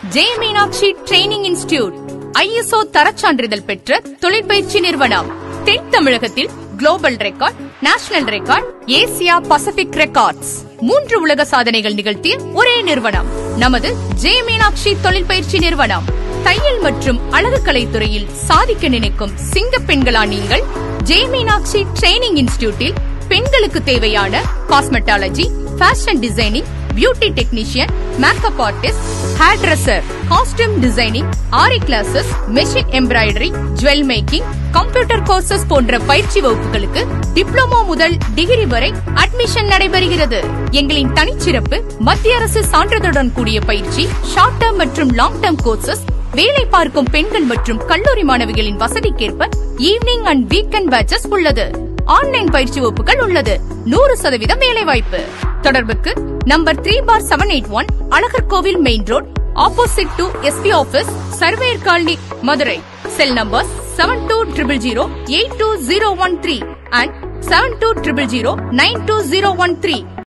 ஜெய Meenakshi training institute ISO தரச்சான்றிதழ் பெற்ற தொழிற்பயிற்சி நிறுவனம் தென் தமிழகத்தில் global record national record Asia Pacific records மூன்று உலக சாதனைகள் நிகழ்த்திய ஒரே நிறுவனம் நமது ஜெய மீனாட்சி தொழில் பயிற்சி நிறுவனம் தையல் மற்றும் அழகுக்கலை துறையில் சாதிக்க நினைக்கும் சிங்க பெண்களா நீங்கள் ஜெய மீனாட்சி ட்ரைனிங் இன்ஸ்டிடியூட்டில் பெண்களுக்கு தேவையான cosmetology fashion designing beauty technician makeup artist hair dresser costume designing ஆரி classes machine embroidery jewel making computer courses போன்ற பயிற்சி வகுப்புகளுக்கு டிப்ளமோ முதல் டிகிரி வரை அட்மிஷன் நடைபெறுகிறது எங்களின் தனிச்சிறப்பு மத்திய அரசு சான்றிதழுடன் கூடிய பயிற்சி ஷார்ட் டேர்ம் மற்றும் லாங் டேர்ம் கோர்சஸ் வேலை பார்க்கும் பெண்கள் மற்றும் கல்லூரி மாணவிகளின் வசதிக்கேற்ப ஈவினிங் அண்ட் வீக்கெண்ட் பேட்சஸ் உள்ளது ஆன்லைன் பயிற்சி வகுப்புகள் உள்ளது நூறு சதவீதம் வேலை வாய்ப்பு தொடர்புக்கு number three four seven eight one Alagar Kovil main road opposite to SP office surveyor colony Madurai cell number seven two triple zero eight two zero one three and seven two triple zero nine two zero one three